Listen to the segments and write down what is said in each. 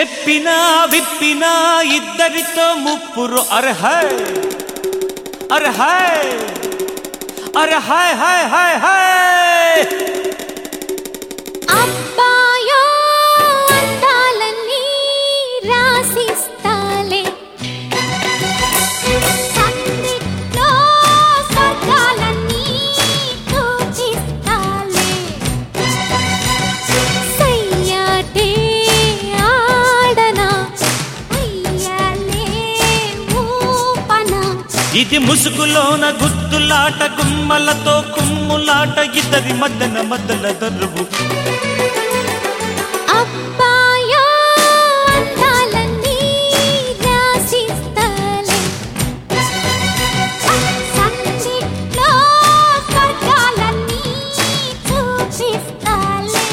చెప్పినా విప్పినా ఇద్దరితో ముప్పురు అర్హై అర్హై అర్హై హై హై హై అబ్బాయో అందాలన్నీ రాసిస్తాలే సందిట్లో స్వర్గాలన్నీ చూపిస్తాలే సయ్యాటే ఆడనా అయ్యాలే ఊపనా ఇది ముసుగులోన గుత్తులాట గుమ్మలతో కుమ్ములాట ఇద్దరి మద్దన మద్దల దరువు అబ్బాయో అందాలన్నీ రాసిస్తాలే సందిట్లో స్వర్గాలన్నీ చూపిస్తాలే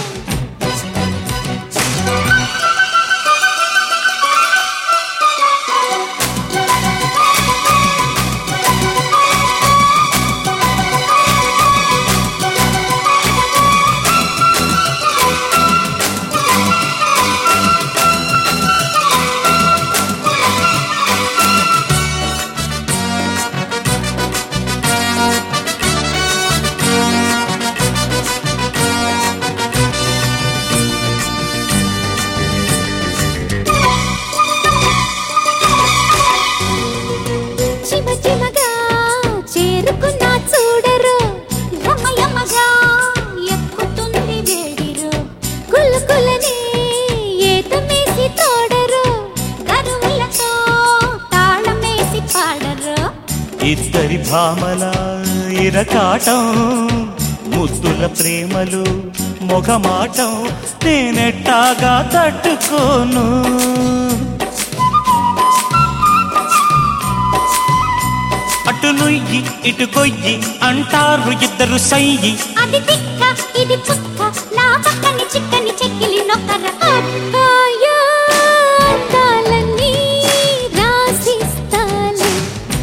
చిమ చిమగా చేరుకున్నా చూడరు యమయమగా ఎక్కుతుంది వేడిరు కుల్ల కుల్లనే ఏతమేసి తోడరు గరువులతో తాళమేసి పాడరు ఇద్దరి భామల ఇరకాటం ముద్దుల ప్రేమలు మొగమాటం నేనెట్టాగా తట్టుకోను అటు నుయ్యి ఇటు కొయ్యి అంటారు ఇద్దరు సయ్యి అది తిక్క ఇది చుక్క నా పక్కని చిక్కని చెక్కిలి నొక్కర అబ్బాయో అందాలన్నీ రాసిస్తాలే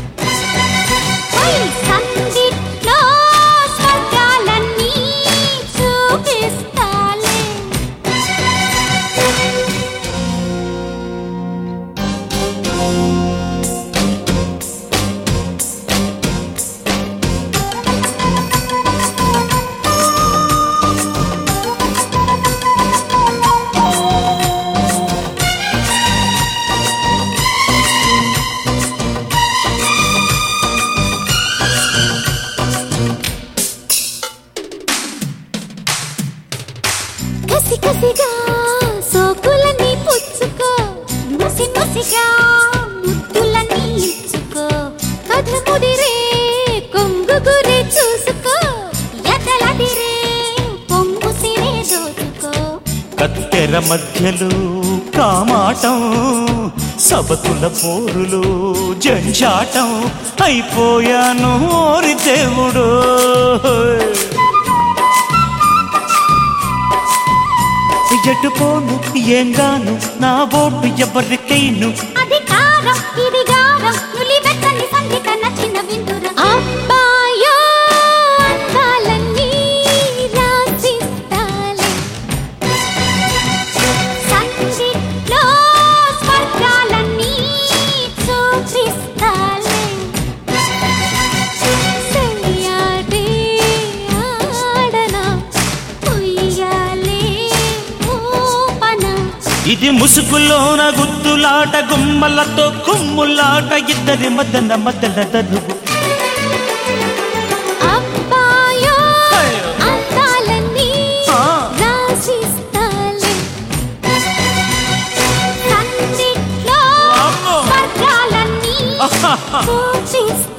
పై సందిట్లో స్వర్గాలన్నీ చూపిస్తాలే కసి కసిగా సోకులని పుచ్చుకో ముసి ముసిగా ముద్దులని ఇచ్చుకో కథ ముదిరే కొంగు గురి చూసుకో ఎదలదిరే పొంగు సిరే దోచుకో కత్తెర మధ్యలో కామాటం సబతుల పోరులు జంజాటం అయిపోయాను ఓరి దేవుడు ఎటు పోను ఏంగాను నా ఓటు ఎవరికైను అధికారం ఇది గారం నులివెచ్చని సంగీత నచ్చిన విందుర అబ్బాయో అందాలన్నీ రాసిస్తాలే సంగీట్లో స్వర్గాలన్నీ చూపిస్తాలే సయ్యాడే ఆడనా ఉయ్యాలే ఊపనా ఇది ముసుగులోన గుత్తులాట గుమ్మలతో కుమ్ములాట ఇద్దరి మద్దన మద్దల దరువు అబ్బాయో అయ్యో. అందాలన్నీ ఆ. రాసిస్తాలే సందిట్లో అమ్మో. స్వర్గాలన్నీ ఆహాహా. చూపిస్తాలే